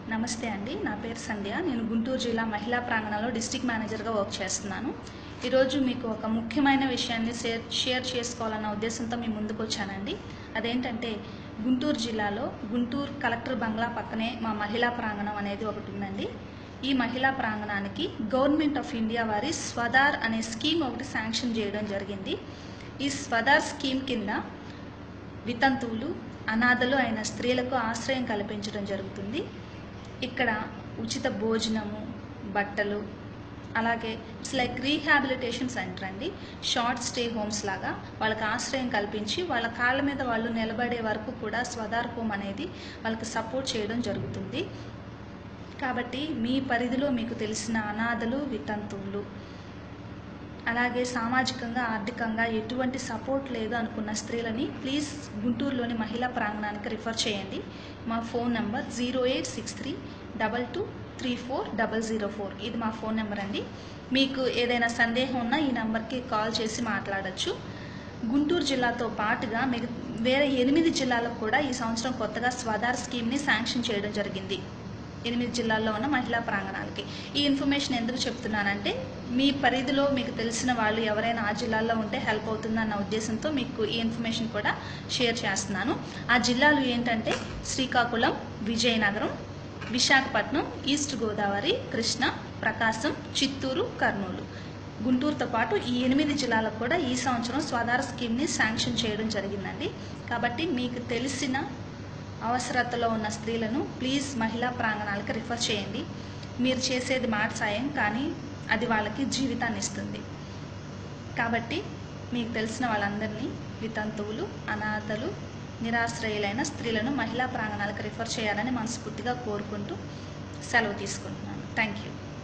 నమస్తే అండి నా పేరు సంధ్య నేను గుంటూరు జిల్లా మహిళా ప్రాంగణంలో డిస్టిక్ మేనేజర్గా వర్క్ చేస్తున్నాను ఈరోజు మీకు ఒక ముఖ్యమైన విషయాన్ని షేర్ షేర్ చేసుకోవాలన్న ఉద్దేశంతో మీ ముందుకు వచ్చానండి అదేంటంటే గుంటూరు జిల్లాలో గుంటూరు కలెక్టర్ బంగ్లా పక్కనే మా మహిళా ప్రాంగణం అనేది ఒకటి ఉందండి ఈ మహిళా ప్రాంగణానికి గవర్నమెంట్ ఆఫ్ ఇండియా వారి స్వదార్ అనే స్కీమ్ ఒకటి శాంక్షన్ చేయడం జరిగింది ఈ స్వదార్ స్కీమ్ కింద వితంతువులు అనాథలు అయిన స్త్రీలకు ఆశ్రయం కల్పించడం జరుగుతుంది ఇక్కడ ఉచిత భోజనము బట్టలు అలాగే ఇట్స్ లైక్ రీహాబిలిటేషన్ సెంటర్ అండి షార్ట్ స్టే హోమ్స్ లాగా వాళ్ళకి ఆశ్రయం కల్పించి వాళ్ళ కాళ్ళ మీద వాళ్ళు నిలబడే వరకు కూడా స్వదార్ హోమ్ అనేది వాళ్ళకి సపోర్ట్ చేయడం జరుగుతుంది కాబట్టి మీ పరిధిలో మీకు తెలిసిన అనాథలు వితంతువులు అలాగే సామాజికంగా ఆర్థికంగా ఎటువంటి సపోర్ట్ లేదు అనుకున్న స్త్రీలని ప్లీజ్ గుంటూరులోని మహిళా ప్రాంగణానికి రిఫర్ చేయండి మా phone number zero eight six three double two three four double zero four ఇది మా ఫోన్ నెంబర్ అండి మీకు ఏదైనా సందేహం ఉన్నా ఈ నెంబర్కి కాల్ చేసి మాట్లాడచ్చు గుంటూరు జిల్లాతో పాటుగా మిగ వేరే ఎనిమిది జిల్లాలకు కూడా ఈ సంవత్సరం కొత్తగా స్వదార్ స్కీమ్ని శాంక్షన్ చేయడం జరిగింది ఎనిమిది జిల్లాల్లో ఉన్న మహిళా ప్రాంగణాలకి ఈ ఇన్ఫర్మేషన్ ఎందుకు చెప్తున్నానంటే మీ పరిధిలో మీకు తెలిసిన వాళ్ళు ఎవరైనా ఆ జిల్లాల్లో ఉంటే హెల్ప్ అవుతుందన్న ఉద్దేశంతో మీకు ఈ ఇన్ఫర్మేషన్ కూడా షేర్ చేస్తున్నాను ఆ జిల్లాలు ఏంటంటే శ్రీకాకుళం విజయనగరం విశాఖపట్నం ఈస్ట్ గోదావరి కృష్ణా ప్రకాశం చిత్తూరు కర్నూలు గుంటూరుతో పాటు ఈ ఎనిమిది జిల్లాలకు కూడా ఈ సంవత్సరం స్వదార స్కీమ్ని శాంక్షన్ చేయడం జరిగిందండి కాబట్టి మీకు తెలిసిన అవసరతలో ఉన్న స్త్రీలను ప్లీజ్ మహిళా ప్రాంగణాలకు రిఫర్ చేయండి మీరు చేసేది మాట సాయం కానీ అది వాళ్ళకి జీవితాన్ని ఇస్తుంది కాబట్టి మీకు తెలిసిన వాళ్ళందరినీ వితంతువులు అనాథలు నిరాశ్రయులైన స్త్రీలను మహిళా ప్రాంగణాలకు రిఫర్ చేయాలని మనస్ఫూర్తిగా కోరుకుంటూ సెలవు తీసుకుంటున్నాను థ్యాంక్ యూ